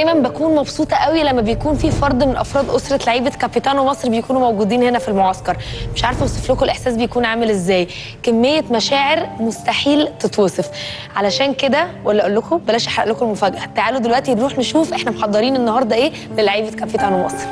دايما بكون مبسوطه قوي لما بيكون في فرد من افراد اسره لعيبه كابيتانو مصر بيكونوا موجودين هنا في المعسكر مش عارفه اوصف لكم الاحساس بيكون عامل ازاي كميه مشاعر مستحيل تتوصف علشان كده ولا اقول لكم بلاش احرق لكم المفاجاه تعالوا دلوقتي نروح نشوف احنا محضرين النهارده ايه للعيبه كابيتانو مصر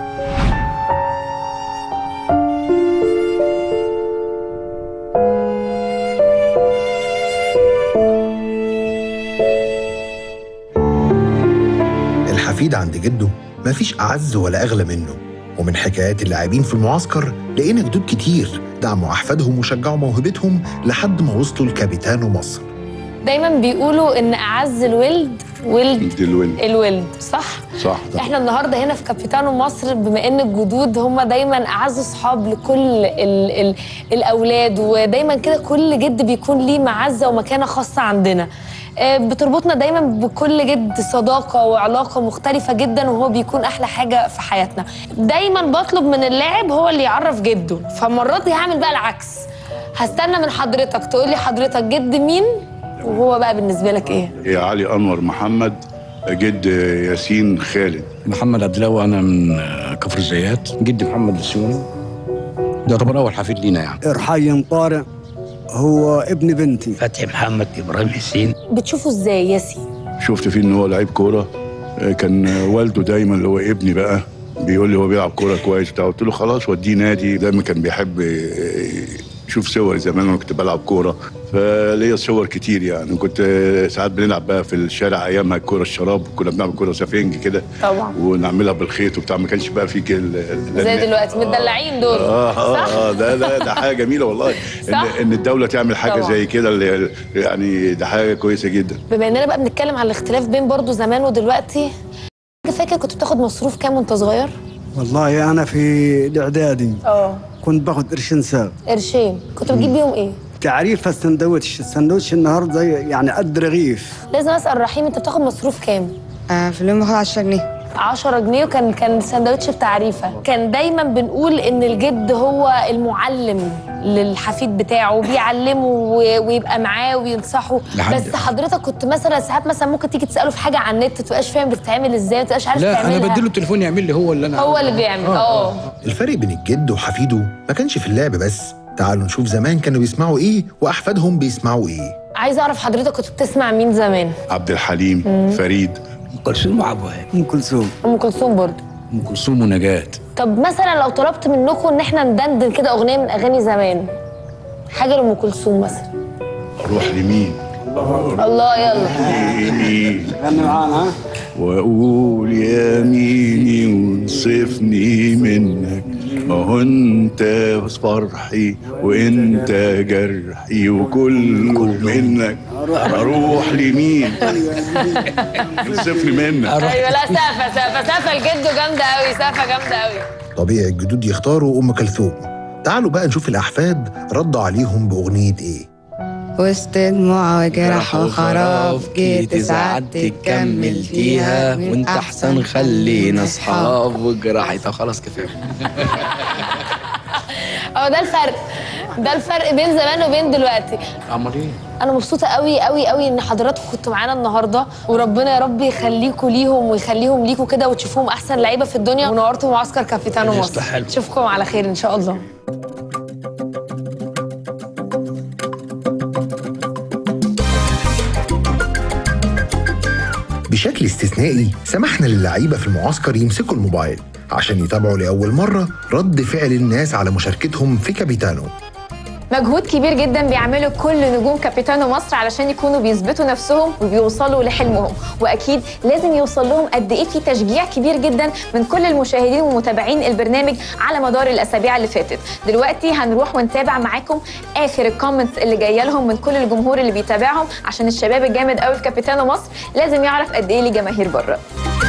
الحفيد عند جده مفيش أعز ولا أغلى منه ومن حكايات اللاعبين في المعسكر لقينا جدود كتير دعموا أحفادهم وشجعوا موهبتهم لحد ما وصلوا لكابيتانو مصر دايما بيقولوا ان اعز الولد ولد دي الولد الولد صح صح احنا النهارده هنا في كابيتانو مصر بما ان الجدود هم دايما اعز اصحاب لكل ال ال الاولاد ودايما كده كل جد بيكون ليه معزه ومكانه خاصه عندنا آه، بتربطنا دايما بكل جد صداقه وعلاقه مختلفه جدا وهو بيكون احلى حاجه في حياتنا دايما بطلب من اللاعب هو اللي يعرف جده فالمره دي هعمل بقى العكس هستنى من حضرتك تقول لي حضرتك جد مين وهو بقى بالنسبه لك ايه يا علي انور محمد جد ياسين خالد محمد عبد الله وانا من آه، كفر الزيات جدي محمد السيوني ده يعتبر اول حفيد لينا يعني رحيم طارق هو ابن بنتي فتحي محمد ابراهيم حسين بتشوفه ازاي ياسين شفت فيه ان هو لعيب كوره كان والده دايما اللي هو ابني بقى بيقول لي هو بيلعب كوره كويس بتاع قلت له خلاص وديه نادي دايما كان بيحب يشوف صور زمان وانا كنت بلعب كوره فليا صور كتير يعني كنت ساعات بنلعب بقى في الشارع ايامها الكوره الشراب كنا بنعمل كوره سفنج كده طبعا ونعملها بالخيط وبتاع ما كانش بقى في كده زي دلوقتي متدلعين دول اه اه صح؟ اه ده ده ده حاجه جميله والله ان صح؟ ان الدوله تعمل حاجه طبعا. زي كده اللي يعني ده حاجه كويسه جدا بما اننا بقى بنتكلم على الاختلاف بين برضو زمان ودلوقتي انت فاكر كنت بتاخد مصروف كام وانت صغير؟ والله انا في الاعدادي اه كنت باخد قرشين ساغ قرشين كنت بتجيب بيهم ايه؟ تعريف السندوتش السندوتش النهارده يعني قد رغيف لازم اسال رحيم انت بتاخد مصروف كام؟ آه في اليوم باخد 10 جنيه 10 جنيه وكان كان سندوتش بتعريفه كان دايما بنقول ان الجد هو المعلم للحفيد بتاعه بيعلمه و- ويبقى معاه وينصحه لحد- بس حضرتك كنت مثلا ساعات مثلا ممكن تيجي تساله في حاجه على النت تبقاش فاهم بتتعمل ازاي ما تبقاش عارف لا تعملها انا بديله التليفون يعمل لي هو اللي انا هو اللي بيعمل اه الفرق بين الجد وحفيده ما كانش في اللعب بس تعالوا نشوف زمان كانوا بيسمعوا إيه وأحفادهم بيسمعوا إيه عايزه اعرف حضرتك كنت بتسمع مين زمان عبد الحليم فريد ام كلثوم وعبد الوهاب ام كلثوم ام كلثوم برضه ام كلثوم ونجاة طب مثلا لو طلبت منكم ان احنا ندندن كده اغنيه من اغاني زمان حاجه لام كلثوم مثلا اروح لمين الله يلا يمين غني معانا واقول يا ميني وانصفني منك ما هو انت فرحي وانت جرحي وكله منك اروح لمين انصفني منك ايوه لا سقفه سقفه سقفه لجده جامده قوي سقفه جامده قوي طبيعي الجدود يختاروا أم كلثوم تعالوا بقى نشوف الأحفاد ردوا عليهم بأغنية إيه وسط دموع وجرح وخراف جيت ساعات تكمل فيها وانت احسن خلينا اصحاب وجراحي طب خلاص كفايه اه ده الفرق ده الفرق بين زمان وبين دلوقتي امال ايه انا مبسوطه قوي قوي قوي ان حضراتكم كنتوا معانا النهارده وربنا يا رب يخليكم ليهم ويخليهم ليكم كده وتشوفوهم احسن لعيبه في الدنيا ونورتوا معسكر كابيتانو مصر يصلح حالكم. اشوفكم على خير ان شاء الله بشكل استثنائي سمحنا للعيبة في المعسكر يمسكوا الموبايل عشان يتابعوا لأول مرة رد فعل الناس على مشاركتهم في كابيتانو مجهود كبير جدا بيعمله كل نجوم كابيتانو مصر علشان يكونوا بيثبتوا نفسهم وبيوصلوا لحلمهم واكيد لازم يوصل لهم قد ايه في تشجيع كبير جدا من كل المشاهدين ومتابعين البرنامج على مدار الاسابيع اللي فاتت دلوقتي هنروح ونتابع معاكم اخر الكومنتس اللي جايه لهم من كل الجمهور اللي بيتابعهم عشان الشباب الجامد قوي في كابيتانو مصر لازم يعرف قد ايه ليه جماهير بره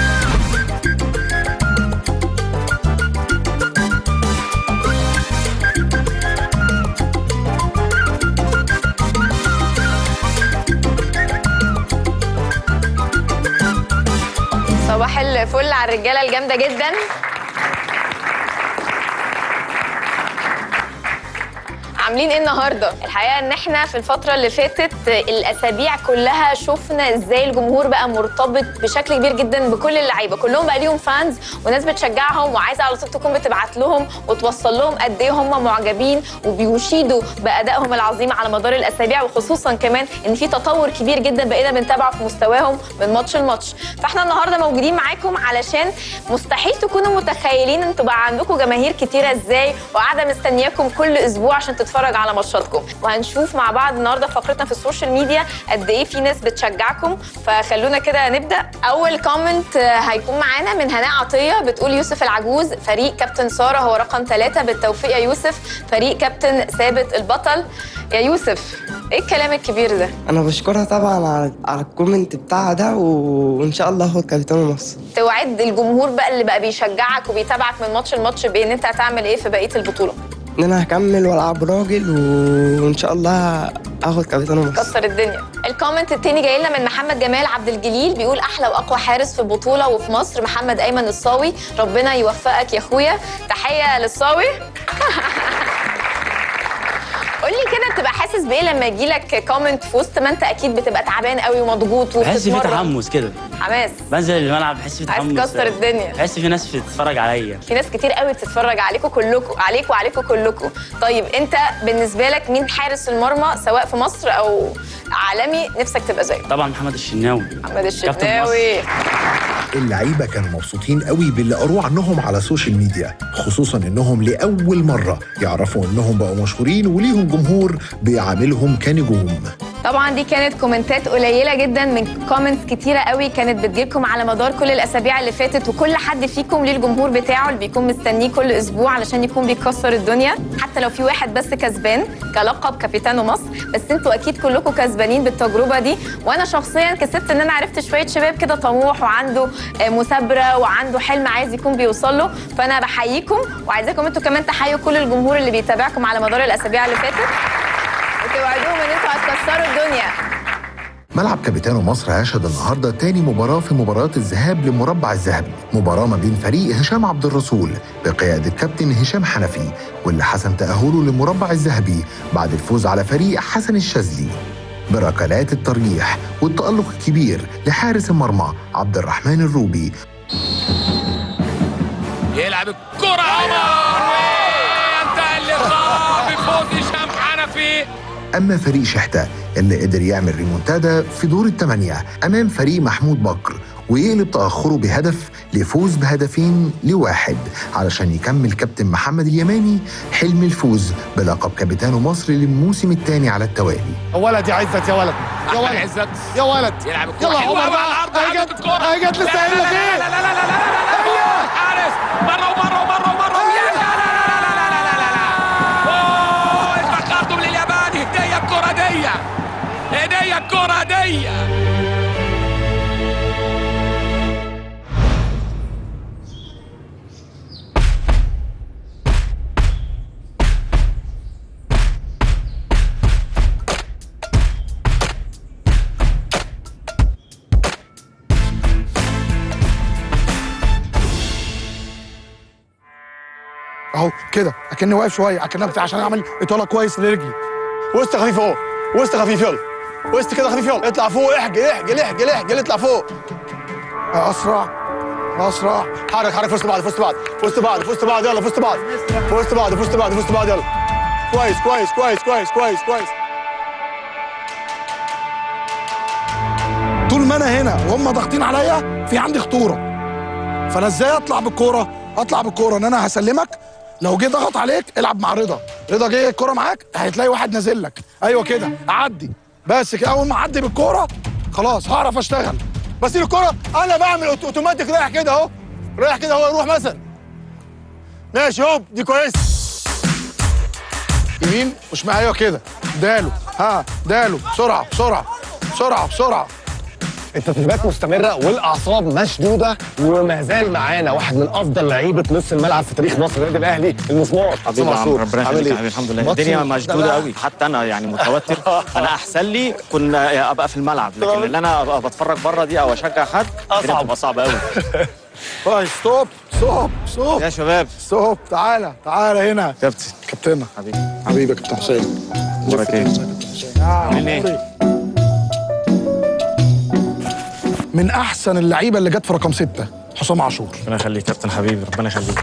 صباح الفل على الرجاله الجامده جدا عاملين ايه النهارده الحقيقه ان احنا في الفتره اللي فاتت الاسابيع كلها شفنا ازاي الجمهور بقى مرتبط بشكل كبير جدا بكل اللعيبه كلهم بقى ليهم فانز وناس بتشجعهم وعايزه على طول تكون بتبعت لهم وتوصل لهم قد ايه هم معجبين وبيشيدوا بادائهم العظيم على مدار الاسابيع وخصوصا كمان ان في تطور كبير جدا بقينا بنتابعه في مستواهم من ماتش لماتش فاحنا النهارده موجودين معاكم علشان مستحيل تكونوا متخيلين انتوا بقى عندكم جماهير كتيره ازاي وقاعده مستنياكم كل اسبوع عشان تتفرج على ماتشاتكم وهنشوف مع بعض النهارده في فقرتنا في السوشيال ميديا قد ايه في ناس بتشجعكم فخلونا كده نبدا اول كومنت هيكون معانا من هناء عطيه بتقول يوسف العجوز فريق كابتن ساره هو رقم ثلاثة بالتوفيق يا يوسف فريق كابتن ثابت البطل يا يوسف ايه الكلام الكبير ده انا بشكرها طبعا على على الكومنت بتاعها ده و- وان شاء الله هو كابتن مصر توعد الجمهور بقى اللي بقى بيشجعك وبيتابعك من ماتش لماتش بان انت هتعمل ايه في بقيه البطوله ان انا هكمل والعب راجل و- وان شاء الله اخد كابتن مصر كسر الدنيا الكومنت التاني جاي لنا من محمد جمال عبد الجليل بيقول احلى واقوى حارس في البطوله وفي مصر محمد ايمن الصاوي ربنا يوفقك يا اخويا تحيه للصاوي قول لي كده بتبقى حاسس بايه لما يجي لك كومنت في وسط ما انت اكيد بتبقى تعبان قوي ومضغوط بحس في وبتتمرن تحمس كده حماس بنزل الملعب بحس في عايز تحمس تكسر الدنيا بحس في ناس بتتفرج عليا في ناس كتير قوي بتتفرج عليكم كلكم عليكم وعليكم كلكم طيب انت بالنسبه لك مين حارس المرمى سواء في مصر او عالمي نفسك تبقى زيه طبعا محمد الشناوي محمد الشناوي اللعيبه كانوا مبسوطين قوي باللي قروه عنهم على السوشيال ميديا خصوصا انهم لاول مره يعرفوا انهم بقوا مشهورين وليهم جمهور بيعاملهم كنجوم طبعا دي كانت كومنتات قليله جدا من كومنتس كتيره قوي كانت بتجيلكم على مدار كل الاسابيع اللي فاتت وكل حد فيكم ليه الجمهور بتاعه اللي بيكون مستنيه كل اسبوع علشان يكون بيكسر الدنيا حتى لو في واحد بس كسبان كلقب كابيتانو مصر بس انتوا اكيد كلكم كسبانين بالتجربه دي وانا شخصيا كسبت ان انا عرفت شويه شباب كده طموح وعنده آه، مثابره وعنده حلم عايز يكون بيوصل له فانا بحييكم وعايزاكم انتوا كمان تحيوا كل الجمهور اللي بيتابعكم على مدار الاسابيع اللي فاتت وتوعدوهم ان انتوا هتكسروا الدنيا ملعب كابيتانو مصر هشهد النهارده تاني مباراة في مباراة الذهاب للمربع الذهبي، مباراة ما بين فريق هشام عبد الرسول بقيادة كابتن هشام حنفي واللي حسم تأهله للمربع الذهبي بعد الفوز على فريق حسن الشاذلي. بركلات الترجيح والتألق الكبير لحارس المرمى عبد الرحمن الروبي يلعب الكرة عمر وينتهي اللقاء بفوز هشام حنفي أما فريق شحتة اللي قدر يعمل ريمونتادا في دور الثمانية أمام فريق محمود بكر ويقلب تأخره بهدف لفوز بهدفين لواحد علشان يكمل كابتن محمد اليماني حلم الفوز بلقب كابيتانو مصر للموسم الثاني على التوالي يا ولد يا عزت يا ولد يا ولد عزت يا ولد يلعب الكرة يلا حلوة عمر أوي على العرض بقى هي عدت جت الكرة هي جت لسه قايل لك ايه لا لا لا لا لا لا لا حارس مرة ومرة ومرة ومرة يا لا لا لا لا لا لا لا لا أوه التقدم لليابان هدية الكرة دي هدية الكرة دي اهو كده اكني واقف شويه اكنها بتاع عشان اعمل اطاله كويس لرجلي وسط خفيف اهو وسط خفيف يلا وسط كده خفيف يلا اطلع فوق احجل احجل احجل احجل اطلع فوق اسرع اسرع حرك حرك في وسط بعض في وسط بعض في وسط بعض في وسط بعض يلا في وسط بعض في وسط بعض في وسط بعض في وسط بعض يلا كويس كويس كويس كويس كويس كويس طول ما انا هنا وهم ضاغطين عليا في عندي خطوره فانا ازاي اطلع بالكوره اطلع بالكوره ان انا هسلمك لو جه ضغط عليك العب مع رضا رضا جه الكوره معاك هتلاقي واحد نازل لك ايوه كده اعدي بس كده اول ما اعدي بالكوره خلاص هعرف اشتغل بس الكوره انا بعمل أوت- اوتوماتيك رايح كده اهو رايح كده اهو روح مثلا ماشي هوب دي كويس يمين وشمال ايوه كده داله ها داله بسرعه بسرعه بسرعه بسرعه التدريبات مستمرة والأعصاب مشدودة وما زال معانا واحد من أفضل لعيبة نص الملعب في تاريخ مصر النادي الأهلي المسمار حبيبي يا عم ربنا يخليك يا حبيبي الحمد لله ماتش الدنيا النهاردة مشدوده بقى. قوي حتى انا يعني متوتر انا احسن لي كنا ابقى في الملعب لكن اللي انا ابقى بتفرج بره دي او اشجع حد الدنيا بتبقى صعبه قوي طيب ستوب ستوب ستوب يا شباب ستوب تعالى تعالى هنا كابتن كابتننا حبيبي حبيبي يا كابتن حسين اخبارك ايه؟ عاملين ايه؟ من احسن اللعيبه اللي جت في رقم ستة حسام عاشور ربنا يخليك كابتن حبيبي ربنا يخليك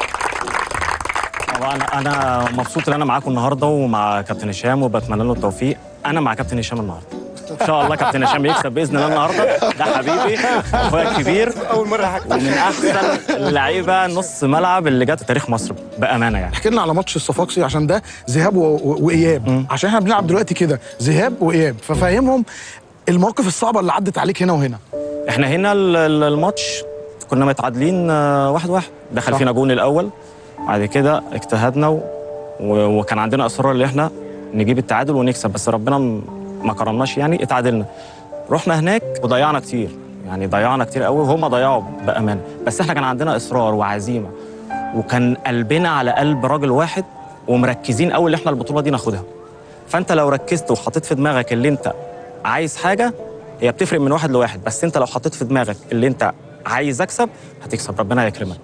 طبعا انا مبسوط ان انا معاكم النهارده ومع كابتن هشام وبتمنى له التوفيق انا مع كابتن هشام النهارده ان شاء الله كابتن هشام يكسب باذن الله النهارده ده حبيبي اخويا الكبير اول مره ومن احسن اللعيبه نص ملعب اللي جت في تاريخ مصر بامانه يعني احكي لنا على ماتش الصفاقسي عشان ده ذهاب و- و- واياب عشان احنا بنلعب دلوقتي كده ذهاب واياب ففهمهم المواقف الصعبه اللي عدت عليك هنا وهنا احنا هنا ال- ال- الماتش كنا متعادلين آه، واحد واحد دخل صح. فينا جون الاول بعد كده اجتهدنا و... و... وكان عندنا اصرار ان احنا نجيب التعادل ونكسب بس ربنا م- ما كرمناش يعني اتعادلنا رحنا هناك وضيعنا كتير يعني ضيعنا كتير قوي وهم ضيعوا بامانه بس احنا كان عندنا اصرار وعزيمه وكان قلبنا على قلب راجل واحد ومركزين قوي ان احنا البطوله دي ناخدها فانت لو ركزت وحطيت في دماغك اللي انت عايز حاجه هي بتفرق من واحد لواحد بس انت لو حطيت في دماغك اللي انت عايز اكسب هتكسب ربنا يكرمك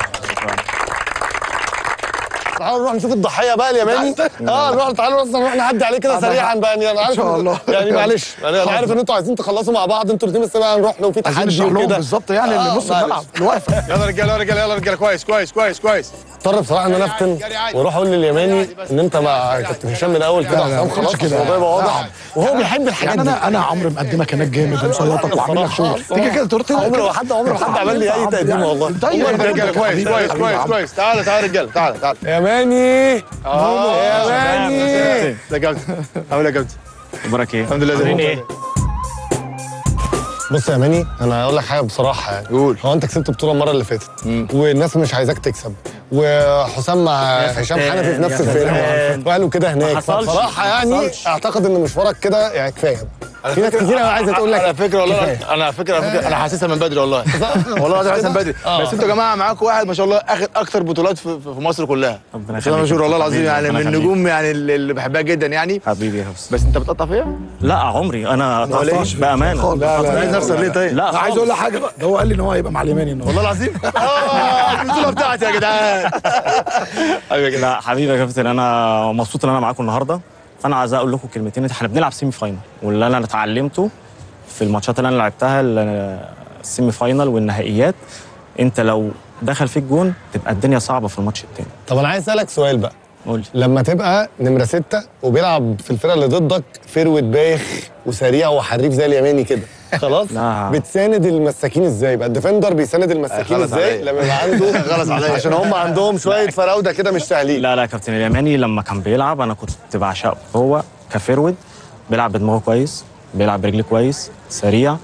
تعالوا نروح نشوف الضحيه بقى اليماني اه نروح تعالوا اصلا نروح نعدي عليه كده آه، سريعا بقى يعني انا عارف إن شاء الله. يعني معلش يعني انا عارف ان انتوا عايزين تخلصوا مع بعض انتوا الاثنين بس بقى نروح لو في عايزين تحدي نشرح لهم وكده بالظبط يعني اللي آه، نص معلش. الملعب اللي واقف يلا رجاله يلا رجاله يلا رجاله كويس كويس كويس كويس اضطر بصراحه ان انا افتن واروح اقول لليماني ان انت مع كابتن هشام من الاول كده لا، لا، حسام ما خلاص تقولش كده. الموضوع يبقى واضح لا. وهو بيحب الحاجات يعني دي انا انا عمري مقدمك هناك جامد ومسيطك وعامل لك شغل تيجي كده تقول كده عمره ما حد عمره ما حد عمل لي اي تقديم والله طيب رجاله كويس كويس كويس كويس تعالى تعالى رجاله تعالى تعالى يماني اه يماني ده كابتن عامل ايه يا كابتن اخبارك ايه؟ الحمد لله زي عاملين الفل. ايه؟ بص يا ماني انا هقول لك حاجه بصراحه يعني قول هو انت كسبت البطوله المره اللي فاتت والناس مش عايزاك تكسب وحسام مع يا هشام فتان، حنفي في نفس يا الفرقه فتان. وقالوا كده هناك ما حصلش، بصراحه ما يعني حصلش. اعتقد ان مشوارك كده يعني كفايه في ناس كتير قوي عايزه تقول لك على فكره والله كفاية. انا على فكره على فكره انا حاسسها من بدري والله والله العظيم حاسسها من بدري آه. بس انتوا يا جماعه معاكم واحد ما شاء الله اخد اكتر بطولات في, في مصر كلها ربنا بسم الله يخليك. مشهور والله العظيم حبيبي، يعني ربنا من يخليك. النجوم يعني اللي اللي بحبها جدا يعني حبيبي يا حفص بس انت بتقطع فيها؟ لا عمري انا أمال إيه؟ بامانه لا لا عايز نفسك ليه طيب؟ لا انا عايز اقول لك حاجه بقى ده هو قال لي ان هو هيبقى مع اليماني النهارده والله العظيم اه البطوله بتاعتي يا جدعان حبيبي يا جدعان لا حبيبي يا كابتن انا مبسوط ان انا معاكم النهارده فانا عايز اقول لكم كلمتين احنا بنلعب سيمي فاينل واللي انا اتعلمته في الماتشات اللي انا لعبتها ال- السيمي فاينل والنهائيات انت لو دخل فيك جون تبقى الدنيا صعبه في الماتش التاني طب انا عايز اسالك سؤال بقى قول لي لما تبقى نمره ستة وبيلعب في الفرقه اللي ضدك فروت بايخ وسريع وحريف زي اليماني كده خلاص لا. بتساند المساكين ازاي بقى الديفندر بيساند المساكين غلط ازاي عليا. لما يبقى عنده غلط عليا. عشان هم عندهم شويه فراوده كده مش سهلين لا لا يا كابتن اليماني لما كان بيلعب انا كنت بعشقه هو كفيرود بيلعب بدماغه كويس بيلعب برجليه كويس سريع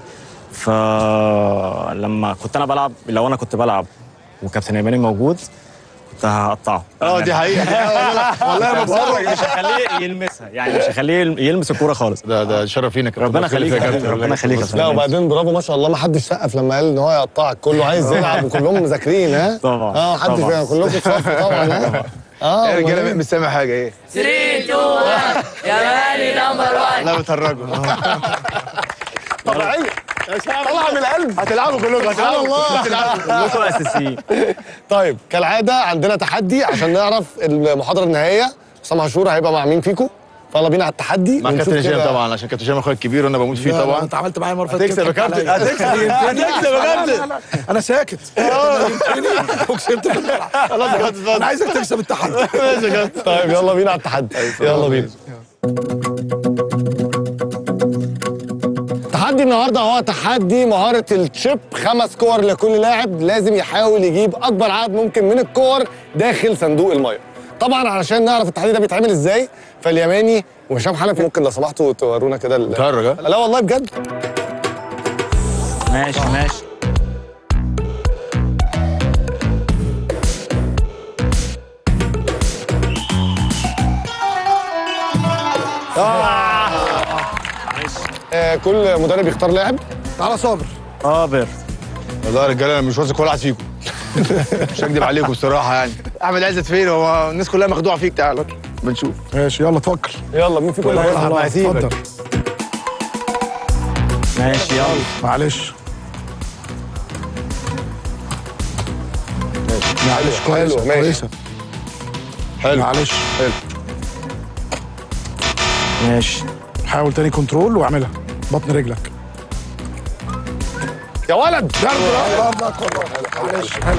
فلما كنت انا بلعب لو انا كنت بلعب وكابتن اليماني موجود كنت هقطعه اه دي حقيقه والله ما بتفرج مش هخليه يلمسها يعني مش هخليه يلمس الكوره خالص ده ده شرف لينا كابتن. ربنا يخليك يا كابتن. كابتن ربنا يخليك يا لا كابتن وبعدين برافو ما شاء الله ما حدش سقف لما قال ان هو يقطعك كله عايز يلعب وكلهم مذاكرين ها طبعا اه حد طبعا. فيهم كلكم في صف طبعا ها اه يا أمال رجاله إيه؟ مش سامع حاجه ايه 3 2 1 يا مالي نمبر 1 لا بتهرجوا طبيعيه طالعه من القلب هتلعبوا كلكم سبحان هتلعبوا الله. هتلعبوا كلكم اساسيين طيب كالعاده عندنا تحدي عشان نعرف المحاضره النهائيه حسام عاشور هيبقى مع مين فيكم فيلا بينا على التحدي مع ونشوف كابتن هشام كده. طبعا عشان كابتن هشام اخويا الكبير وانا بموت فيه لا، لا، طبعا انت عملت معايا المره اللي فاتت هتكسب يا كده، كابتن عليا. هتكسب هتكسب يا كابتن انا ساكت وكسبت في الملعب خلاص يا كابتن انا عايزك تكسب التحدي ماشي يا كابتن طيب يلا بينا على التحدي يلا بينا تحدي النهارده هو تحدي مهارة التشيب خمس كور لكل لاعب لازم يحاول يجيب أكبر عدد ممكن من الكور داخل صندوق المية. طبعا علشان نعرف التحدي ده بيتعمل ازاي فاليماني وهشام حنفي ممكن لو سمحتوا تورونا كده ال- بتهرج ها؟ لا والله بجد ماشي ماشي آه كل مدرب يختار لاعب تعالى صابر صابر والله يا رجاله انا مش واثق ولا واحد فيكم مش هكدب عليكم الصراحه يعني احمد عزت فين هو الناس كلها مخدوعه فيك تعالى بنشوف ماشي يلا تفكر يلا مين فيكم اللي هيختار؟ خلاص، هسيبك. اتفضل ماشي يلا معلش معلش حلو، كويسه حلو، ماشي. كويسه حلو معلش حلو ماشي حاول تاني كنترول واعملها بطن رجلك يا ولد برضه لا برضه كله معلش حلو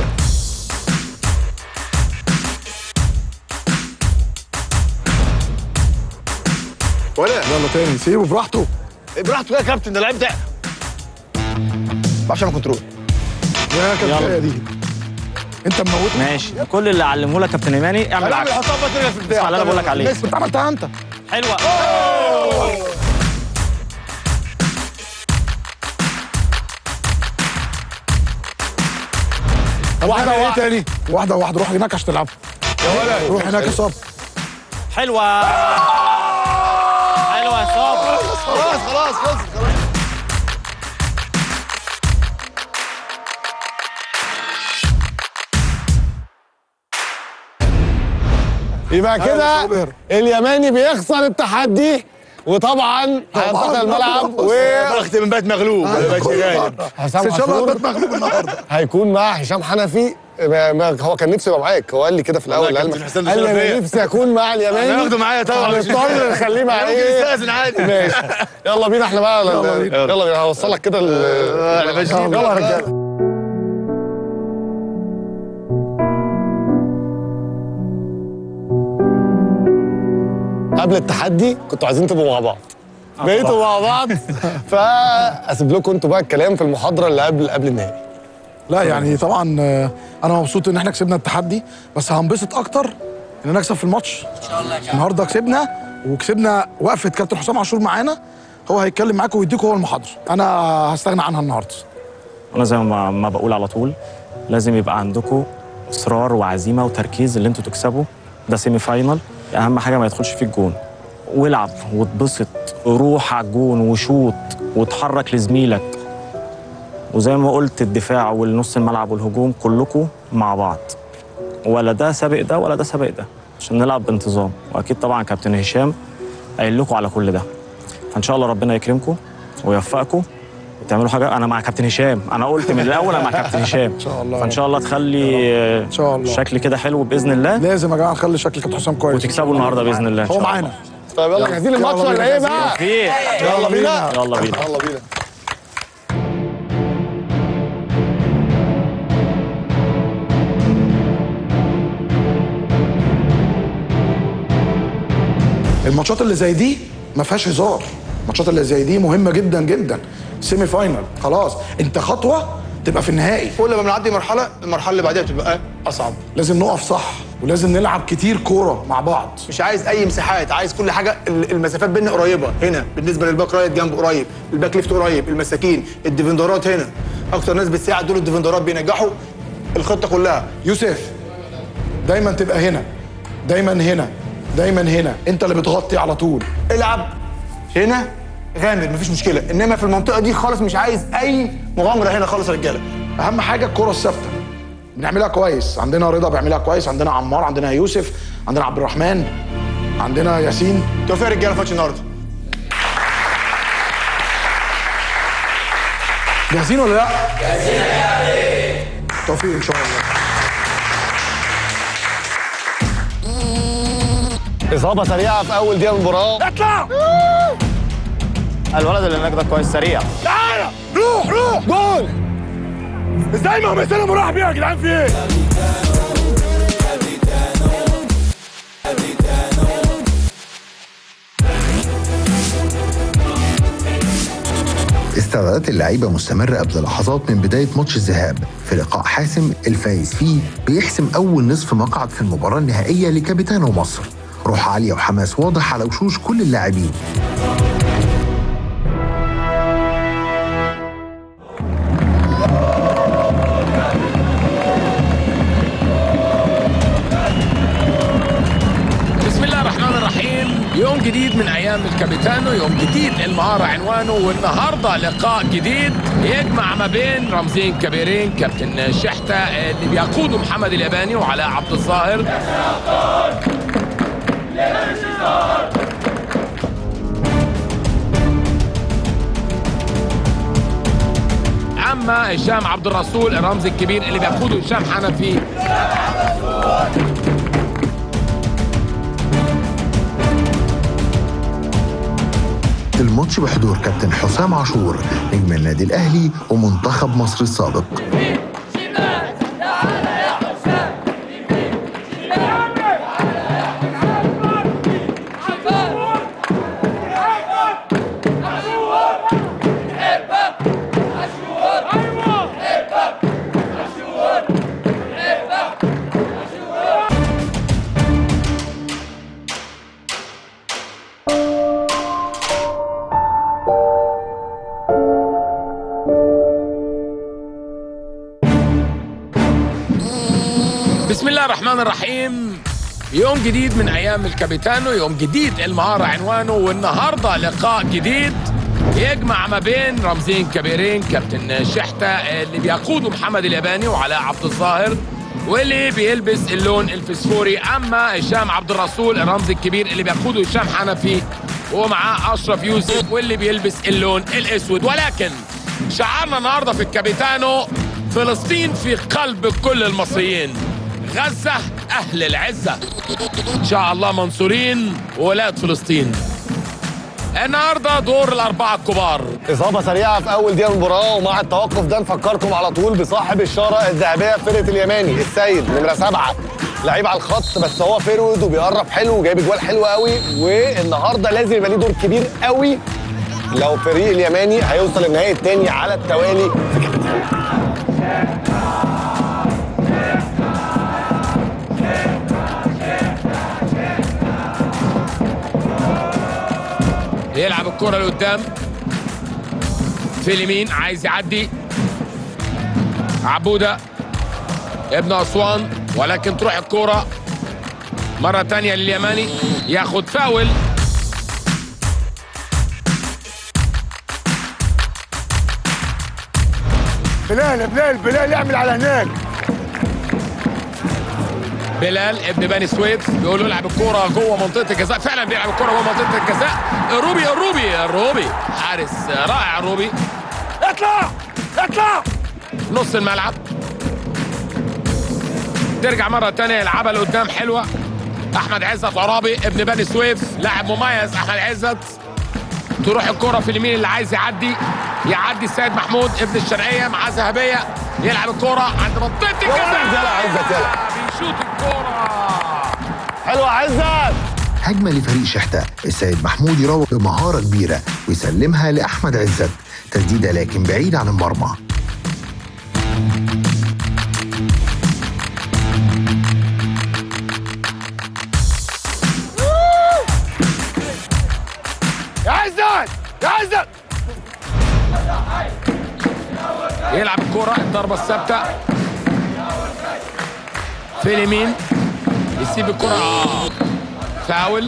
ولا يلا تاني سيبه براحته براحته يا كابتن ده لعيب ده ما بعرفش اعمل كنترول يا كابتن دي انت مموت ماشي كل اللي علمه لك كابتن ايماني اعمل عكس حطها بس رجلك في البدايه اسمع اللي انا بقول لك عليه انت عملتها انت حلوه واحده ايه تاني واحده واحده روح هناك عشان تلعب يا ولد روح هناك يا صاب حلوه حلوه يا صاب خلاص خلاص خلاص خلاص يبقى كده سوبر. اليماني بيخسر التحدي وطبعا هينتقل الملعب و ضغط من بيت مغلوب ما بقتش غالب حسام ان شاء الله عاشور هتبقى مغلوب النهارده هيكون مع هشام حنفي ما ما هو كان نفسه يبقى معاك هو قال لي كده في الاول والله قال كابتن حسام ده قال لي شرف انا ليا. نفسي اكون مع اليماني أنا هاخده معايا طبعا. هنضطر نخليه مع ممكن ايه يستأذن عادي. ماشي يلا بينا احنا بقى يلا بينا يلا بينا هوصلك كده ال- احنا ماشيين. يلا يا رجاله قبل التحدي كنتوا عايزين تبقوا مع بعض بقيتوا مع بعض فاسيب لكم انتوا بقى الكلام في المحاضره اللي قبل قبل النهائي لا يعني طبعا آه، انا مبسوط ان احنا كسبنا التحدي بس هنبسط اكتر ان نكسب في الماتش ان شاء الله النهارده كسبنا وكسبنا وقفه كابتن حسام عاشور معانا هو هيتكلم معاكم ويديكم هو المحاضره انا هستغنى عنها النهارده انا زي ما ما بقول على طول لازم يبقى عندكم اصرار وعزيمه وتركيز اللي انتوا تكسبوا ده سيمي فاينال اهم حاجه ما يدخلش فيك جون والعب واتبسط روح على الجون وشوط واتحرك لزميلك وزي ما قلت الدفاع والنص الملعب والهجوم كلكم مع بعض ولا ده سابق ده ولا ده سابق ده عشان نلعب بانتظام واكيد طبعا كابتن هشام قايل لكم على كل ده فان شاء الله ربنا يكرمكم ويوفقكم وتعملوا حاجه انا مع كابتن هشام انا قلت من الاول انا مع كابتن هشام ان شاء الله فان شاء الله تخلي ان شاء الله شكل كده حلو باذن الله لازم يا جماعه نخلي شكل كابتن حسام كويس وتكسبوا النهارده باذن الله إن هو شاء معانا طيب يلا جاهزين الماتش يلا ولا بينا، ايه جاهزين. بقى؟ توفيق يلا بينا يلا بينا يلا بينا الماتشات اللي زي دي ما فيهاش هزار الماتشات اللي زي دي مهمه جدا جدا سيمي فاينال خلاص انت خطوه تبقى في النهائي كل ما بنعدي مرحله المرحله اللي بعدها بتبقى اصعب لازم نقف صح ولازم نلعب كتير كوره مع بعض مش عايز اي مساحات عايز كل حاجه ال- المسافات بيننا قريبه هنا بالنسبه للباك رايت جنب قريب الباك ليفت قريب المساكين الديفندرات هنا اكتر ناس بتساعد دول الديفندرات بينجحوا الخطه كلها يوسف دايما تبقى هنا دايما هنا دايما هنا انت اللي بتغطي على طول العب هنا غامر مفيش مشكله انما في المنطقه دي خالص مش عايز اي مغامره هنا خالص يا رجاله اهم حاجه الكره الثابته بنعملها كويس عندنا رضا بيعملها كويس عندنا عمار عندنا يوسف عندنا عبد الرحمن عندنا ياسين توفيق يا رجاله في ماتش النهارده جاهزين ولا لا؟ جاهزين توفيق ان شاء الله اصابه سريعه في اول دقيقه من المباراه اطلع الولد اللي هناك ده كويس سريع تعالى روح روح جول ازاي ما هو سلم وراح بيها يا جدعان في ايه؟ استعدادات اللعيبه مستمره قبل لحظات من بدايه ماتش الذهاب في لقاء حاسم الفايز فيه بيحسم اول نصف مقعد في المباراه النهائيه لكابيتانو مصر روح عاليه وحماس واضح على وشوش كل اللاعبين بسم الله الرحمن الرحيم يوم جديد من ايام الكابيتانو يوم جديد المهاره عنوانه والنهارده لقاء جديد يجمع ما بين رمزين كبيرين كابتن شحته اللي بيقوده محمد الياباني وعلاء عبد الظاهر اما هشام عبد الرسول الرمز الكبير اللي بيقوده هشام حنفي الماتش بحضور كابتن حسام عاشور نجم النادي الأهلي ومنتخب مصر السابق بسم الله الرحمن الرحيم يوم جديد من ايام الكابيتانو يوم جديد المهاره عنوانه والنهارده لقاء جديد يجمع ما بين رمزين كبيرين كابتن شحته اللي بيقوده محمد الياباني وعلاء عبد الظاهر واللي بيلبس اللون الفسفوري اما هشام عبد الرسول الرمز الكبير اللي بيقوده هشام حنفي ومعاه اشرف يوسف واللي بيلبس اللون الاسود ولكن شعارنا النهارده في الكابيتانو فلسطين في قلب كل المصريين غزة أهل العزة إن شاء الله منصورين ولاد فلسطين النهارده دور الأربعة الكبار اصابه سريعه في اول دقيقه من المباراه ومع التوقف ده نفكركم على طول بصاحب الشاره الذهبيه في فرقه اليماني السيد نمره سبعه لعيب على الخط بس هو فيرود وبيقرب حلو وجايب اجوال حلوه قوي والنهارده لازم يبقى ليه دور كبير قوي لو فريق اليماني هيوصل النهائي الثاني على التوالي في كابتن يلعب الكرة لقدام في اليمين عايز يعدي عبودة ابن أسوان ولكن تروح الكرة مرة تانية لليماني ياخد فاول بلال بلال بلال اعمل على هناك بلال ابن بني سويف بيقول له العب الكوره جوه منطقه الجزاء فعلا بيلعب الكوره جوه منطقه الجزاء الروبي الروبي الروبي حارس رائع الروبي اطلع اطلع نص الملعب ترجع مره تانية يلعبها لقدام حلوه احمد عزت عرابي ابن بني سويف لاعب مميز احمد عزت تروح الكرة في اليمين اللي عايز يعدي يعدي السيد محمود ابن الشرقية معاه ذهبية يلعب الكرة عند منطقة الجزاء بيشوط الكرة حلوه عزت هجمة لفريق شحتة السيد محمود يراوغ بمهارة كبيرة ويسلمها لأحمد عزت تسديدة لكن بعيد عن المرمى يا عزت يا عزت يلعب الكرة الضربة الثابتة في اليمين يسيب الكرة آه. فاول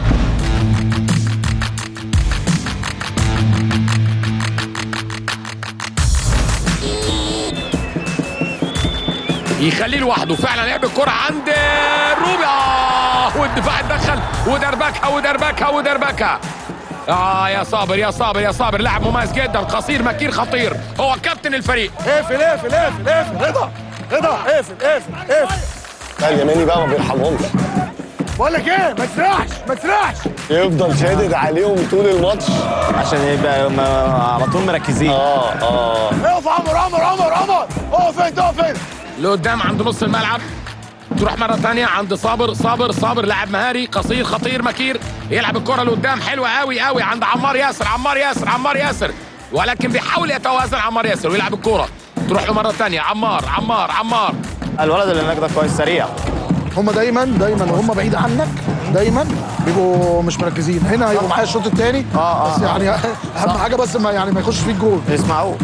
يخليه لوحده فعلا لعب الكرة عند روبي اه والدفاع اتدخل ودربكها ودربكها ودربكها اه يا صابر يا صابر يا صابر لاعب مميز جدا قصير مكير خطير هو كابتن الفريق اقفل اقفل اقفل اقفل رضا رضا اقفل اقفل اقفل لا اليماني بقى ما بيرحمهمش بقول لك ايه ما تسرحش ما تسرحش يفضل شادد عليهم طول الماتش عشان يبقى ما- على طول مركزين اه اه اقف عمر عمر عمر عمر اقف انت اقف انت لقدام عند نص الملعب تروح مرة تانية عند صابر صابر صابر لاعب مهاري قصير خطير مكير يلعب الكرة لقدام حلوة قوي قوي عند عمار ياسر عمار ياسر عمار ياسر ولكن بيحاول يتوازن عمار ياسر ويلعب الكرة تروح له مرة تانية عمار عمار عمار الولد اللي هناك ده كويس سريع هم دايما دايما وهم بعيد عنك دايما بيبقوا مش مركزين هنا هيبقوا معايا الشوط الثاني آه، بس آه. يعني اهم حاجه بس ما يعني ما يخش فيك جول يسمعوه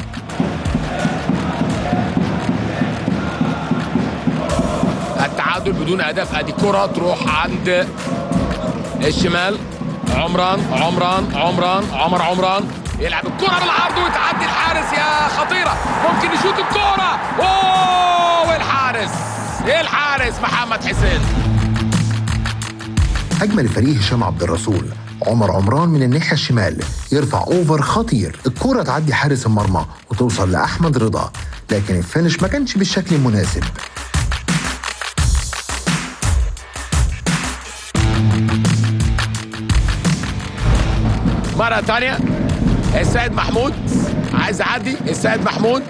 التعادل بدون هدف ادي كرة تروح عند الشمال عمران عمران عمران عمر عمران يلعب الكرة بالعرض وتعدي الحارس يا خطيرة ممكن يشوط الكرة اوه الحارس الحارس محمد حسين هجمة لفريق هشام عبد الرسول عمر عمران من الناحية الشمال يرفع اوفر خطير الكرة تعدي حارس المرمى وتوصل لأحمد رضا لكن الفينش ما كانش بالشكل المناسب مرة تانية السيد محمود عايز يعدي السيد محمود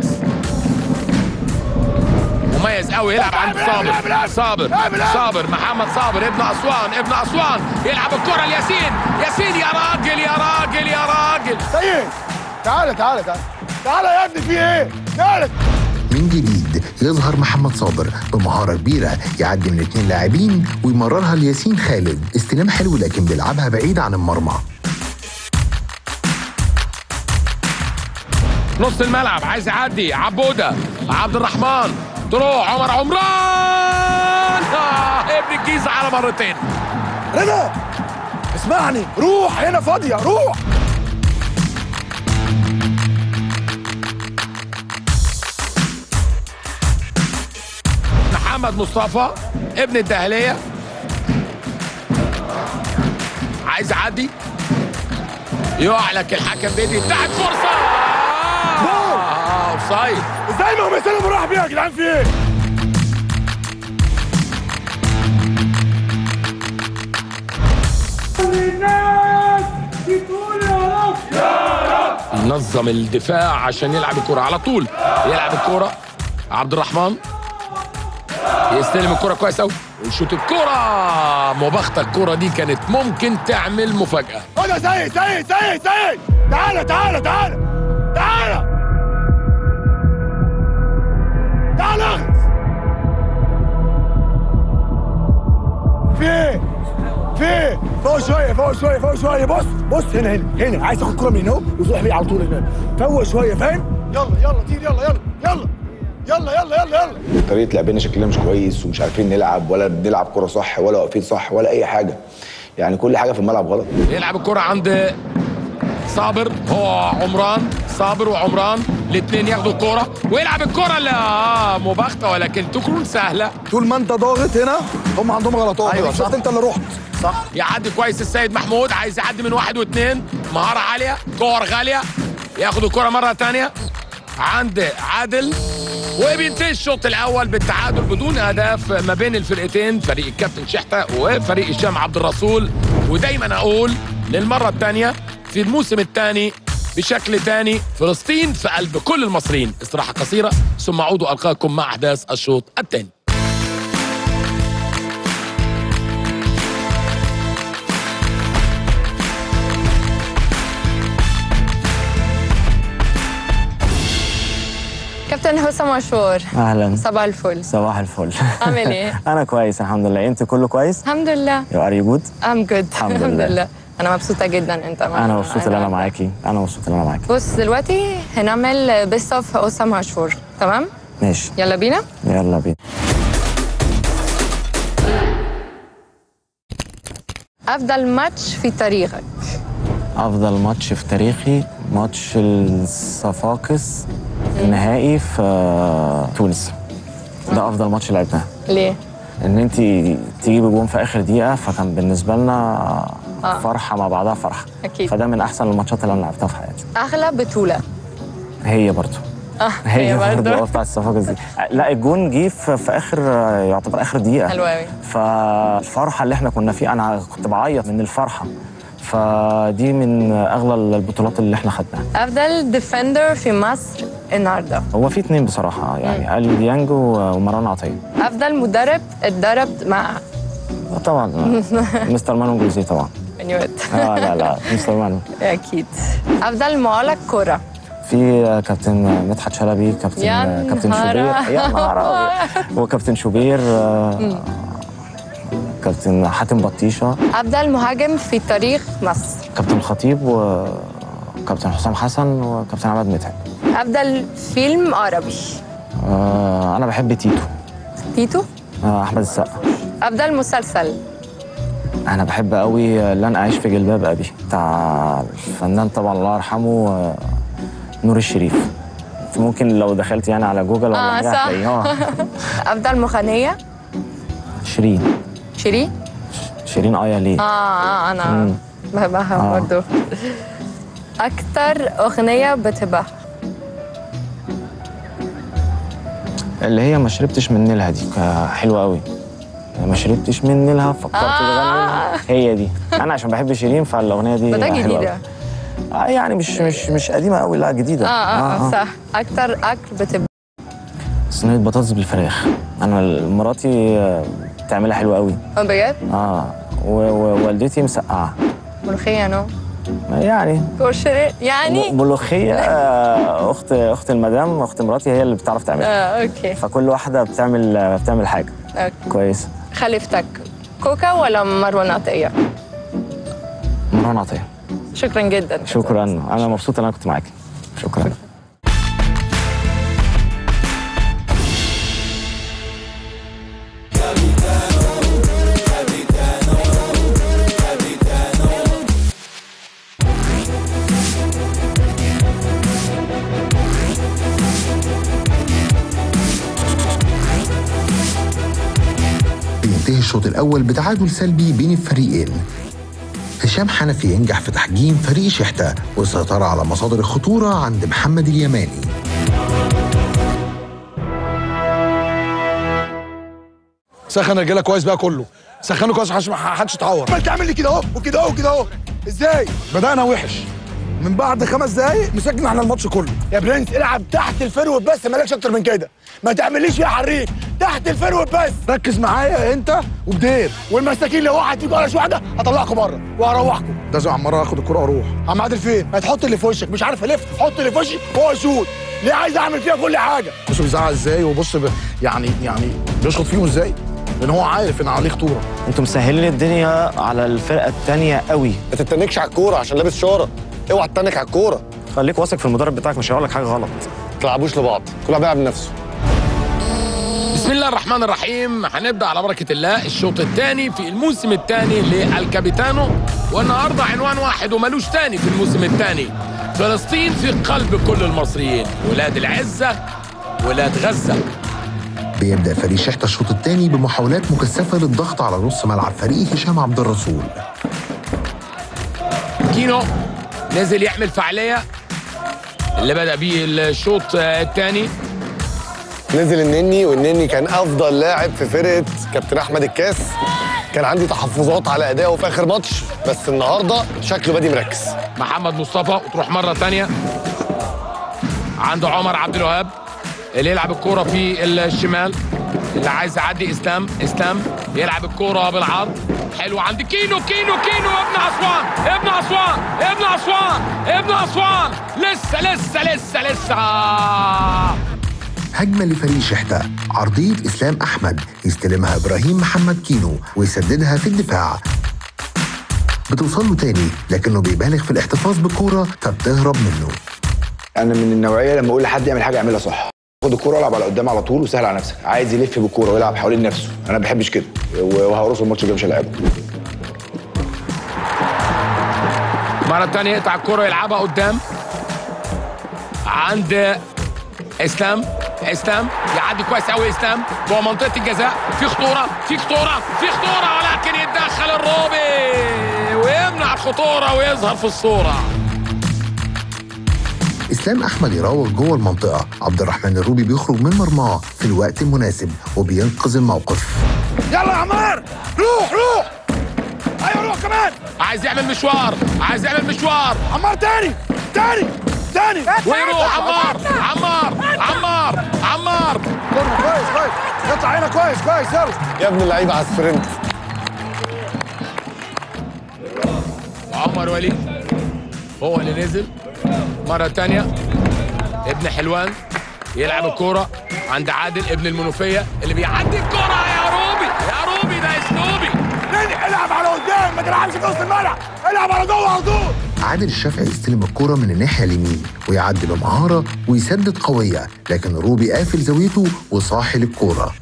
مميز قوي يلعب عند صابر صابر صابر محمد صابر ابن اسوان ابن اسوان يلعب الكره لياسين ياسين يا راجل يا راجل يا راجل سيد تعالى تعالى تعالى تعالى يا ابني في ايه؟ تعالى من جديد يظهر محمد صابر بمهارة كبيرة يعدي من اتنين لاعبين ويمررها لياسين خالد استلام حلو لكن بيلعبها بعيد عن المرمى نص الملعب عايز يعدي عبوده عبد الرحمن تروح عمر عمران آه ابن الجيزه على مرتين رضا اسمعني روح هنا فاضيه روح محمد مصطفى ابن الدهليه عايز يعدي يقع لك الحكم بيدي بتاعت فرصه اه اوفسايد ازاي ما هو مثلا راح بيها يا جدعان في ايه؟ نظم الدفاع عشان يلعب الكرة على طول يلعب الكرة عبد الرحمن يستلم الكرة كويس قوي ويشوط الكرة مباغتة الكرة دي كانت ممكن تعمل مفاجأة خد يا سيد سيد سيد سيد تعالى تعالى تعالى تعالى تعالى اخلص في ايه؟ في ايه؟ فوق شويه فوق شويه فوق شويه بص بص هنا هنا هنا عايز تاخد كرة من هنا وتروح بيه على طول هنا فوق شويه فاهم؟ يلا يلا طير يلا يلا يلا يلا يلا يلا يلا طريقه لعبنا شكلنا مش كويس ومش عارفين نلعب ولا بنلعب كرة صح ولا واقفين صح ولا اي حاجه يعني كل حاجه في الملعب غلط يلعب الكرة عند صابر هو عمران صابر وعمران الاثنين ياخدوا الكرة ويلعب الكرة اللي اه مباغتة ولكن تكون سهلة طول ما انت ضاغط هنا هم عندهم غلطات أيوة، أيوة صح. شفت انت اللي رحت صح يعدي كويس السيد محمود عايز يعدي من واحد واثنين مهارة عالية كور غالية ياخد الكرة مرة تانية عند عادل وبينتهي الشوط الاول بالتعادل بدون اهداف ما بين الفرقتين فريق الكابتن شحته وفريق الشام عبد الرسول ودايما اقول للمره الثانيه في الموسم الثاني بشكل ثاني فلسطين في قلب كل المصريين استراحه قصيره ثم اعود القاكم مع احداث الشوط الثاني كابتن حسام عاشور اهلا صباح الفل صباح الفل عامل ايه؟ انا كويس الحمد لله انت كله كويس الحمد لله يو ار يو جود ام جود الحمد لله. انا مبسوطه جدا انت معانا. انا مبسوط ان انا معاكي انا مبسوط ان انا معاكي بص دلوقتي هنعمل بيست اوف حسام عاشور تمام ماشي يلا بينا يلا بينا افضل ماتش في تاريخك افضل ماتش في تاريخي ماتش الصفاقس النهائي في آه، تونس ده افضل ماتش لعبناه ليه ان انت تجيبي جون في اخر دقيقه فكان بالنسبه لنا آه. فرحه مع بعضها فرحه اكيد فده من احسن الماتشات اللي انا لعبتها في حياتي اغلى بطوله هي برضه اه هي برضه برضه اه بتاع الصفاقس دي لا الجون جه في, في اخر يعتبر اخر دقيقه حلو قوي فالفرحه اللي احنا كنا فيها انا كنت بعيط من الفرحه فدي من اغلى البطولات اللي احنا خدناها افضل ديفندر في مصر النهارده هو في اتنين بصراحه يعني الي ديانج و- ومروان عطيه افضل مدرب اتدربت مع طبعا مستر مانو جوزي طبعا بنيوت اه لا لا مستر مانو اكيد افضل معلق كره في كابتن مدحت شلبي كابتن يا كابتن نهار شوبير يا نهار أبيض. وكابتن شوبير آه، مم. كابتن حاتم بطيشه افضل مهاجم في تاريخ مصر كابتن الخطيب وكابتن حسام حسن وكابتن عماد متعب افضل فيلم عربي آه، انا بحب تيتو تيتو آه، احمد السقا افضل مسلسل انا بحب قوي لن اعيش في جلباب ابي بتاع الفنان طبعا الله يرحمه آه، نور الشريف ممكن لو دخلت يعني على جوجل ولا اه حاجه صح هتلاقيه اه افضل مغنيه شيرين شيرين شيرين ايا ليه اه اه انا مم. بحبها آه. برضو اكتر اغنيه بتحبها اللي هي ما شربتش من نيلها دي كا- حلوه قوي ما شربتش من نيلها فكرت آه. تغني هي دي انا عشان بحب شيرين فالاغنيه دي بدأ حلوه جديدة. قوي آه يعني مش مش مش قديمه قوي لا اه جديده اه, آه صح اكتر اكل بتبقى صينيه بطاطس بالفراخ انا مراتي آه، بتعملها حلوه قوي اه بجد اه و- ووالدتي مسقعه ملوخيه نو يعني كشري يعني ملوخيه آه، اخت اخت المدام اخت مراتي هي اللي بتعرف تعملها اه اوكي فكل واحده بتعمل آه، بتعمل حاجه اوكي كويس خليفتك كوكا ولا مروه عطيه مروان عطيه شكرا جدا شكرا انا مبسوط ان انا كنت معاكي شكرا بينتهي الشوط الأول بتعادل سلبي بين الفريقين هشام حنفي ينجح في تحجيم فريق شحتة والسيطرة على مصادر الخطورة عند محمد اليماني سخن الرجاله كويس بقى كله سخنه كويس عشان ما حدش يتعور عمال تعمل لي كده اهو وكده اهو وكده اهو ازاي بدانا وحش من بعد خمس دقايق مسكنا احنا الماتش كله يا برنس العب تحت الفروت بس مالكش اكتر من كده ما تعمليش فيها حريق تحت الفروت بس ركز معايا انت وبدير والمساكين لو واحد فيكم ولا واحده هطلعكم بره وهروحكم ده زي عمار اخد الكرة اروح عم عادل فين؟ ما تحط اللي في وشك مش عارف الف حط اللي في وشي وهو يشوط ليه عايز اعمل فيها كل حاجه بص بيزعق ازاي وبص ب... يعني يعني بيشخط فيهم ازاي لان هو عارف ان عليه خطوره انتوا مسهلين الدنيا على الفرقه الثانيه قوي ما تتنكش على الكوره عشان لابس شاره اوعى تتنك على الكوره خليك واثق في المدرب بتاعك مش هيقول لك حاجه غلط ما تلعبوش لبعض كل واحد بيلعب لنفسه بسم الله الرحمن الرحيم هنبدا على بركه الله الشوط الثاني في الموسم الثاني للكابيتانو والنهارده عنوان واحد وملوش ثاني في الموسم الثاني فلسطين في قلب كل المصريين ولاد العزه ولاد غزه بيبدأ فريق شحتة الشوط الثاني بمحاولات مكثفة للضغط على نص ملعب فريق هشام عبد الرسول كينو نزل يعمل فعاليه اللي بدا بيه الشوط الثاني نزل النني والنني كان افضل لاعب في فرقه كابتن احمد الكاس كان عندي تحفظات على ادائه في اخر ماتش بس النهارده شكله بادي مركز محمد مصطفى وتروح مره ثانيه عنده عمر عبد الوهاب اللي يلعب الكرة في الشمال اللي عايز يعدي اسلام اسلام يلعب الكرة بالعرض حلو عند كينو كينو كينو ابن اسوان ابن اسوان ابن اسوان ابن اسوان لسه لسه لسه لسه هجمة لفريق شحتة عرضية إسلام أحمد يستلمها إبراهيم محمد كينو ويسددها في الدفاع بتوصل له تاني لكنه بيبالغ في الاحتفاظ بالكورة فبتهرب منه انا من النوعيه لما اقول لحد يعمل حاجه يعملها صح خد الكوره والعب على قدام على طول وسهل على نفسك عايز يلف بالكوره ويلعب حوالين نفسه انا ما بحبش كده وهورثه الماتش الجاي مش هلعبه مرة تانية يقطع الكرة يلعبها قدام عند اسلام اسلام يعدي كويس قوي اسلام جوه منطقة الجزاء في خطورة في خطورة في خطورة ولكن يتدخل الروبي ويمنع الخطورة ويظهر في الصورة إسلام أحمد يراوغ جوه المنطقة عبد الرحمن الروبي بيخرج من مرماه في الوقت المناسب وبينقذ الموقف يلا يا عمار روح روح ايوه روح كمان عايز يعمل مشوار عايز يعمل مشوار عمار تاني تاني تاني ويروح عمار عمار عمار عمار كويس كويس يطلع هنا كويس كويس يلا يا ابن اللعيبه على السبرنت عمر وليد هو اللي نزل مرة تانية ابن حلوان يلعب الكورة عند عادل ابن المنوفية اللي بيعدي الكورة يا روبي يا روبي ده اسلوبي نادي العب على قدام ما تلعبش في وسط الملعب العب على جوه على طول عادل الشافعي يستلم الكرة من الناحية اليمين ويعدي بمهارة ويسدد قوية لكن روبي قافل زاويته وصاحي للكورة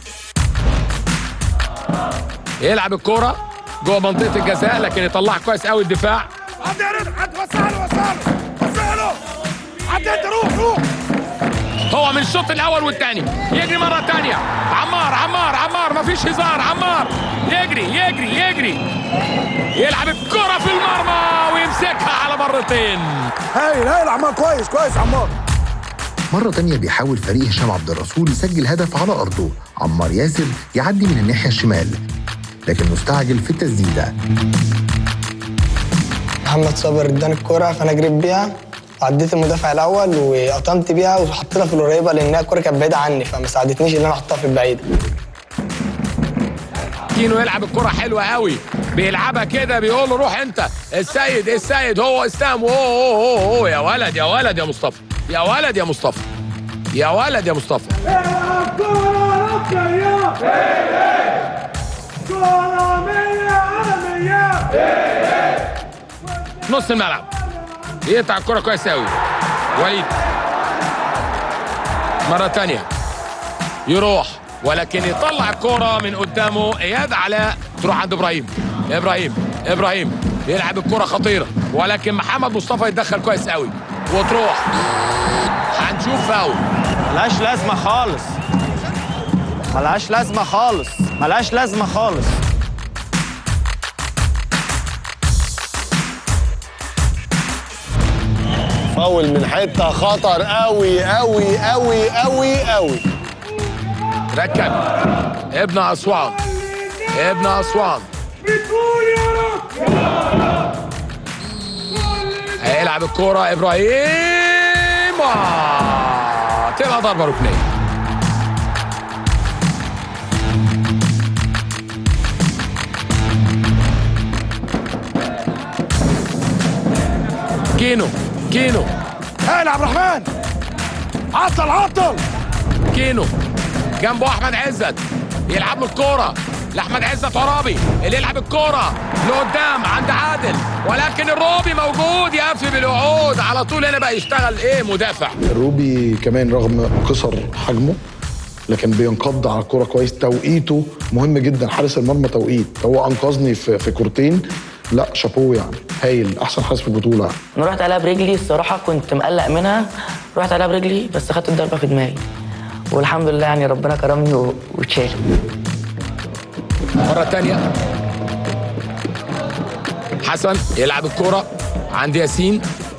يلعب الكورة جوه منطقة الجزاء لكن يطلعها كويس قوي الدفاع عدي يا رضا عدي وسعله وسعله وسعله عدي انت روح روح هو من الشوط الاول والثاني يجري مره ثانيه عمار عمار عمار مفيش هزار عمار يجري يجري يجري يلعب الكره في المرمى ويمسكها على مرتين هايل هايل عمار كويس كويس عمار مرة تانية بيحاول فريق هشام عبد الرسول يسجل هدف على أرضه عمار ياسر يعدي من الناحية الشمال لكن مستعجل في التسديدة محمد صابر اداني الكرة فانا جريت بيها وعديت المدافع الاول وقطمت بيها وحطيتها في القريبه لانها الكرة كانت بعيده عني فما ساعدتنيش ان انا احطها في البعيده كينو يلعب الكرة حلوة قوي بيلعبها كده بيقول له روح انت السيد السيد هو اسلام اوه اوه اوه اوه يا ولد يا ولد يا مصطفى يا ولد يا مصطفى يا ولد يا مصطفى نص الملعب يقطع الكرة كويس قوي وليد مرة تانية يروح ولكن يطلع الكرة من قدامه اياد علاء تروح عند ابراهيم ابراهيم ابراهيم يلعب الكرة خطيرة ولكن محمد مصطفى يتدخل كويس قوي وتروح هنشوف فاول ملهاش لازمه خالص ملهاش لازمه خالص ملهاش لازمه خالص فاول من حته خطر قوي قوي قوي قوي قوي ركب ابن اسوان ابن اسوان هيلعب الكرة ابراهيم آه، تبقى ضربة ركنية كينو كينو هاي عبد الرحمن عطل عطل كينو جنبه احمد عزت يلعب له الكوره لاحمد عزت عرابي اللي يلعب الكوره لقدام عند عادل ولكن الروبي موجود يقفل بالوعود على طول هنا بقى يشتغل ايه مدافع روبي كمان رغم قصر حجمه لكن بينقض على الكوره كويس توقيته مهم جدا حارس المرمى توقيت هو انقذني في في كورتين لا شابوه يعني هايل احسن حارس في البطوله يعني. انا رحت عليها برجلي الصراحه كنت مقلق منها رحت عليها برجلي بس خدت الضربه في دماغي والحمد لله يعني ربنا كرمني و- واتشال مرة تانية حسن يلعب الكرة عند ياسين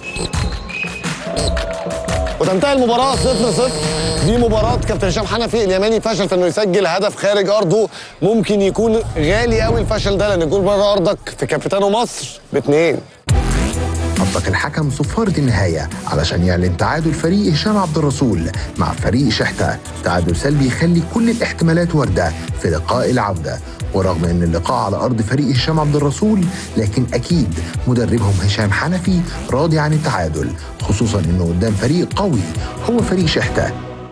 وتنتهي المباراة 0 0 دي مباراة كابتن هشام حنفي اليماني فشل في انه يسجل هدف خارج ارضه ممكن يكون غالي قوي الفشل ده لان الجول بره ارضك في كابيتانو مصر باثنين أطلق الحكم صفارة النهاية علشان يعلن تعادل فريق هشام عبد الرسول مع فريق شحتة تعادل سلبي يخلي كل الاحتمالات واردة في لقاء العودة ورغم ان اللقاء على ارض فريق هشام عبد الرسول لكن اكيد مدربهم هشام حنفي راضي عن التعادل خصوصا انه قدام فريق قوي هو فريق شحتة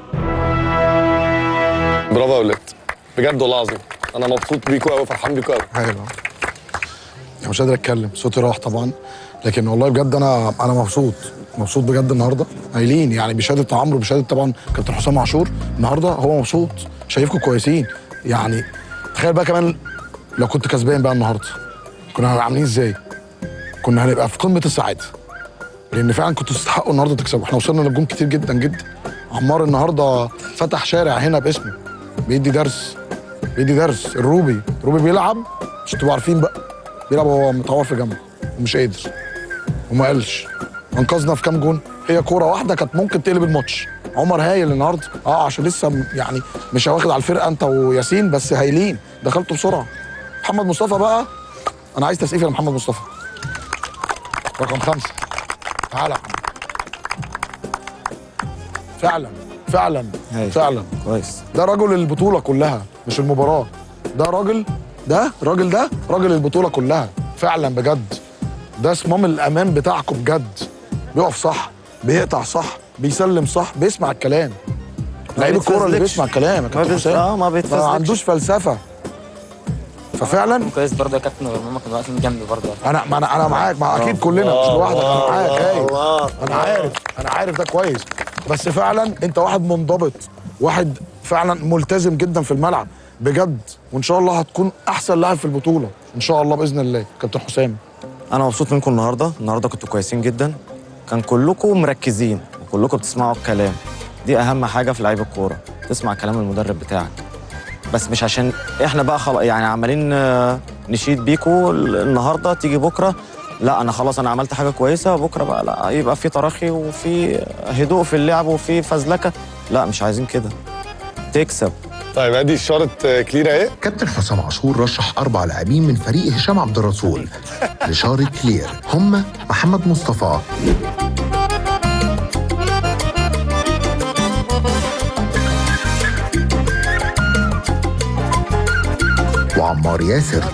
برافو يا ولاد بجد والله العظيم انا مبسوط بيكوا قوي فرحان بيكوا قوي ايوه يعني مش قادر اتكلم صوتي راح طبعا لكن والله بجد انا انا مبسوط مبسوط بجد النهارده قايلين يعني بشهاده عمرو بشهاده طبعا كابتن حسام عاشور النهارده هو مبسوط شايفكم كويسين يعني تخيل بقى كمان لو كنت كسبان بقى النهارده كنا هنبقى عاملين ازاي؟ كنا هنبقى في قمه السعاده لان فعلا كنتوا تستحقوا النهارده تكسبوا احنا وصلنا لنجوم كتير جدا جدا عمار النهارده فتح شارع هنا باسمه بيدي درس بيدي درس الروبي الروبي بيلعب مش تبقوا عارفين بقى بيلعب وهو متعور في جنبه ومش قادر وما قالش انقذنا في كام جون هي كوره واحده كانت ممكن تقلب الماتش عمر هايل النهارده اه عشان لسه م- يعني مش واخد على الفرقه انت وياسين بس هايلين دخلتوا بسرعه محمد مصطفى بقى انا عايز تسقيف لمحمد مصطفى رقم خمسه تعالى يا محمد. فعلا فعلا فعلا كويس ده رجل البطوله كلها مش المباراه ده راجل ده راجل ده راجل البطوله كلها فعلا بجد ده صمام الامان بتاعكم بجد بيقف صح بيقطع صح بيسلم صح بيسمع الكلام لعيب الكوره اللي بيتفزلكش. بيسمع الكلام يا ما كابتن بيت- حسام آه، ما بيتفزلكش. ما عندوش فلسفه ففعلا كويس برضه يا كابتن ماما كانوا واقفين جنبي برضه انا ما انا انا معاك مع اكيد كلنا مش لوحدك انا معاك هاي انا عارف انا عارف ده كويس بس فعلا انت واحد منضبط واحد فعلا ملتزم جدا في الملعب بجد وان شاء الله هتكون احسن لاعب في البطوله ان شاء الله باذن الله كابتن حسام انا مبسوط منكم النهارده النهارده كنتوا كويسين جدا كان كلكم مركزين وكلكم بتسمعوا الكلام دي اهم حاجه في لعيب الكوره تسمع كلام المدرب بتاعك بس مش عشان احنا بقى خلاص يعني عمالين آه، نشيد بيكوا النهارده تيجي بكره لا انا خلاص انا عملت حاجه كويسه بكره بقى لا يبقى في تراخي وفي هدوء في اللعب وفي فزلكه لا مش عايزين كده تكسب طيب ادي اشاره كلير اهي كابتن حسام عاشور رشح أربع لاعبين من فريق هشام عبد الرسول لشارة كلير هم محمد مصطفى وعمار ياسر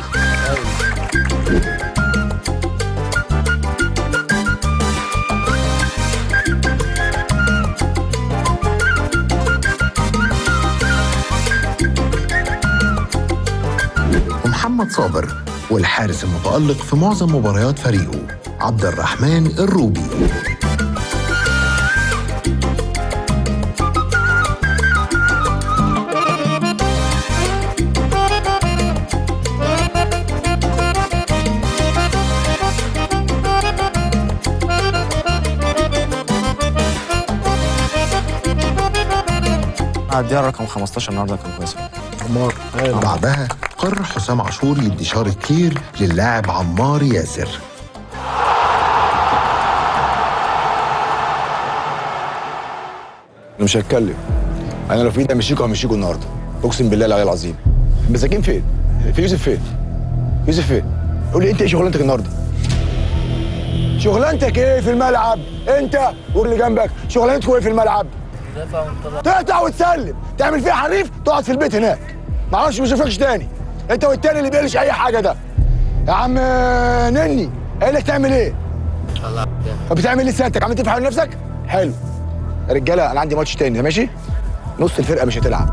ومحمد صابر والحارس المتألق في معظم مباريات فريقه عبد الرحمن الروبي هديها رقم 15 النهارده كان كويس عمار بعدها قرر حسام عاشور يدي شارة كلير للاعب عمار ياسر انا مش هتكلم انا لو في ايدي همشيكوا همشيكوا النهارده اقسم بالله العلي العظيم مساكين فين؟ في يوسف فين؟ يوسف فين؟ قول لي انت ايه شغلانتك النهارده؟ شغلانتك ايه في الملعب؟ انت واللي جنبك شغلانتكم ايه في الملعب؟ تقطع وتسلم تعمل فيها حريف تقعد في البيت هناك ما اعرفش ما اشوفكش تاني انت والتاني اللي بيقلش اي حاجه ده يا عم نني قايل لك تعمل ايه؟ طب بتعمل ايه سيادتك؟ عم تفهم نفسك؟ حلو يا رجاله انا عندي ماتش تاني ماشي؟ نص الفرقه مش هتلعب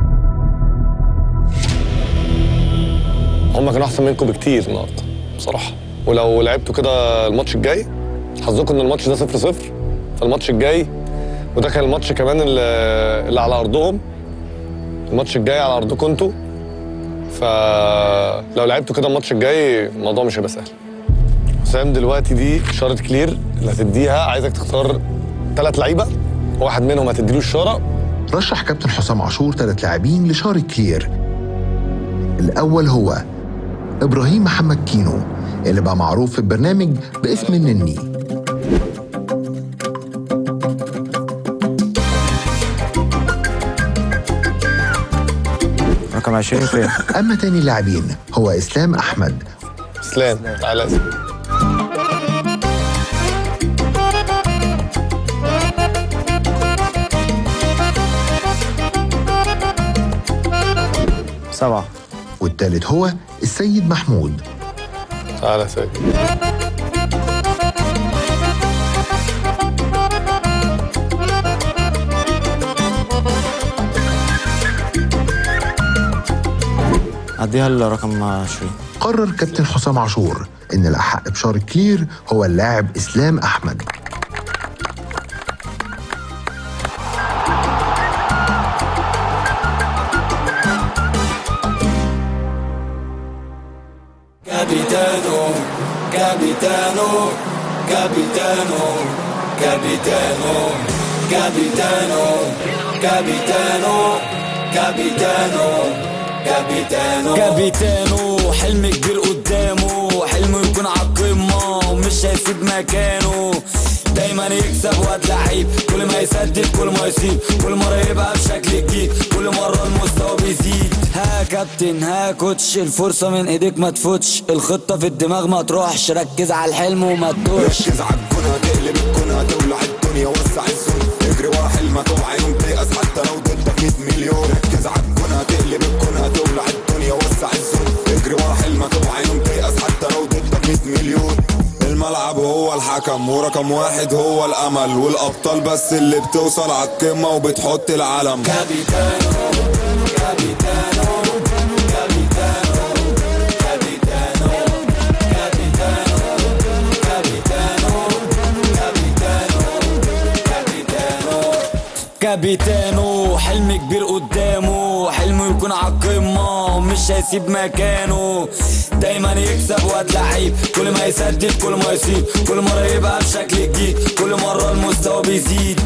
هم كانوا احسن منكم بكتير النهارده بصراحه ولو لعبتوا كده الماتش الجاي حظكم ان الماتش ده 0 0 فالماتش الجاي وده كان الماتش كمان اللي, اللي على ارضهم الماتش الجاي على ارضكم انتوا فلو لعبتوا كده الماتش الجاي الموضوع مش هيبقى سهل حسام دلوقتي دي اشاره كلير اللي هتديها عايزك تختار ثلاث لعيبه واحد منهم هتديله الشاره رشح كابتن حسام عاشور ثلاث لاعبين لشارة كلير الأول هو إبراهيم محمد كينو اللي بقى معروف في البرنامج باسم النني رقم 20 فين؟ أما تاني لاعبين هو إسلام أحمد اسلام تعالى يا اسلام. سبعة والتالت هو السيد محمود تعالى يا سيد هديها الرقم 20 قرر كابتن حسام عاشور إن الأحق بشارة كلير هو اللاعب إسلام أحمد Capitano, capitano, capitano, capitano, capitano, capitano, capitano, capitano كابيتانو حلم كبير قدامه حلمه يكون على القمة ومش هيسيب مكانه دايما يكسب واد لعيب كل ما يسدد كل ما يصيب كل مرة يبقى بشكل جديد كل مرة المستوى بيزيد ها كابتن ها كوتش الفرصة من ايديك ما تفوتش الخطة في الدماغ ما تروحش ركز على الحلم وما تدوش ركز على الكون هتقلب الكون هتولع الدنيا وسع الزون اجري ورا حلمك اوعى يوم تيأس حتى لو ضدك 100 مليون ركز على الكون هتقلب الكون هتولع الدنيا وسع الزون اجري ورا حلمك اوعى يوم تيأس حتى لو ضدك 100 مليون الملعب هو الحكم ورقم واحد هو الامل والابطال بس اللي بتوصل على القمه وبتحط العلم كابيتانو كابيتانو كابيتانو كابيتانو كابيتانو حلم كبير قدامه حلمه يكون على القمة ومش هيسيب مكانه دايما يكسب واد لعيب كل ما يسدد كل ما يصيب كل مرة يبقى بشكل جديد كل مرة المستوى بيزيد